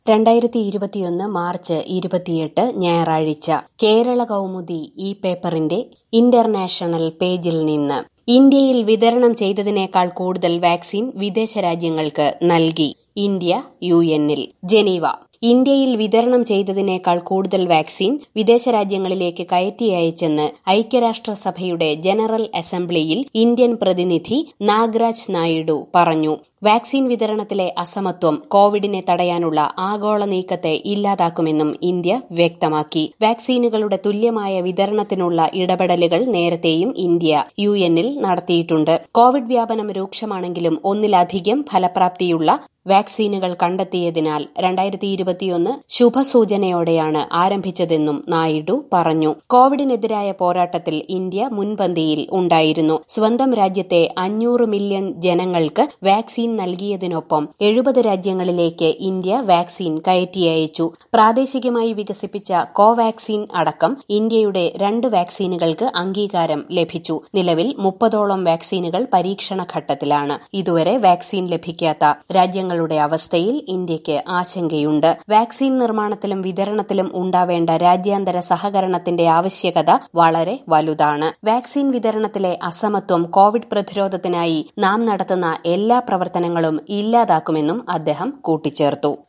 രണ്ടായിരത്തി ഇരുപത്തിയൊന്ന് മാർച്ച് ഇരുപത്തിയെട്ട് ഞായറാഴ്ച കേരള കൗമുദി ഈ പേപ്പറിന്റെ ഇന്റർനാഷണൽ പേജിൽ നിന്ന് ഇന്ത്യയിൽ വിതരണം ചെയ്തതിനേക്കാൾ കൂടുതൽ വാക്സിൻ വിദേശ രാജ്യങ്ങൾക്ക് നൽകി ഇന്ത്യ യു എന്നിൽ ജനീവ ഇന്ത്യയിൽ വിതരണം ചെയ്തതിനേക്കാൾ കൂടുതൽ വാക്സിൻ വിദേശ രാജ്യങ്ങളിലേക്ക് കയറ്റി അയച്ചെന്ന് ഐക്യരാഷ്ട്രസഭയുടെ ജനറൽ അസംബ്ലിയിൽ ഇന്ത്യൻ പ്രതിനിധി നാഗരാജ് നായിഡു പറഞ്ഞു വാക്സിൻ വിതരണത്തിലെ അസമത്വം കോവിഡിനെ തടയാനുള്ള ആഗോള നീക്കത്തെ ഇല്ലാതാക്കുമെന്നും ഇന്ത്യ വ്യക്തമാക്കി വാക്സിനുകളുടെ തുല്യമായ വിതരണത്തിനുള്ള ഇടപെടലുകൾ നേരത്തെയും ഇന്ത്യ യു എന്നിൽ നടത്തിയിട്ടുണ്ട് കോവിഡ് വ്യാപനം രൂക്ഷമാണെങ്കിലും ഒന്നിലധികം ഫലപ്രാപ്തിയുള്ള വാക്സിനുകൾ കണ്ടെത്തിയതിനാൽ രണ്ടായിരത്തി ഇരുപത്തിയൊന്ന് ശുഭസൂചനയോടെയാണ് ആരംഭിച്ചതെന്നും നായിഡു പറഞ്ഞു കോവിഡിനെതിരായ പോരാട്ടത്തിൽ ഇന്ത്യ മുൻപന്തിയിൽ ഉണ്ടായിരുന്നു സ്വന്തം രാജ്യത്തെ അഞ്ഞൂറ് മില്യൺ ജനങ്ങൾക്ക് വാക്സിൻ നൽകിയതിനൊപ്പം എഴുപത് രാജ്യങ്ങളിലേക്ക് ഇന്ത്യ വാക്സിൻ കയറ്റി അയച്ചു പ്രാദേശികമായി വികസിപ്പിച്ച കോവാക്സിൻ അടക്കം ഇന്ത്യയുടെ രണ്ട് വാക്സിനുകൾക്ക് അംഗീകാരം ലഭിച്ചു നിലവിൽ മുപ്പതോളം വാക്സിനുകൾ പരീക്ഷണ ഘട്ടത്തിലാണ് ഇതുവരെ വാക്സിൻ ലഭിക്കാത്ത രാജ്യങ്ങളുടെ അവസ്ഥയിൽ ഇന്ത്യയ്ക്ക് ആശങ്കയുണ്ട് വാക്സിൻ നിർമ്മാണത്തിലും വിതരണത്തിലും ഉണ്ടാവേണ്ട രാജ്യാന്തര സഹകരണത്തിന്റെ ആവശ്യകത വളരെ വലുതാണ് വാക്സിൻ വിതരണത്തിലെ അസമത്വം കോവിഡ് പ്രതിരോധത്തിനായി നാം നടത്തുന്ന എല്ലാ പ്രവർത്തനങ്ങളും ഇല്ലാതാക്കുമെന്നും അദ്ദേഹം കൂട്ടിച്ചേർത്തു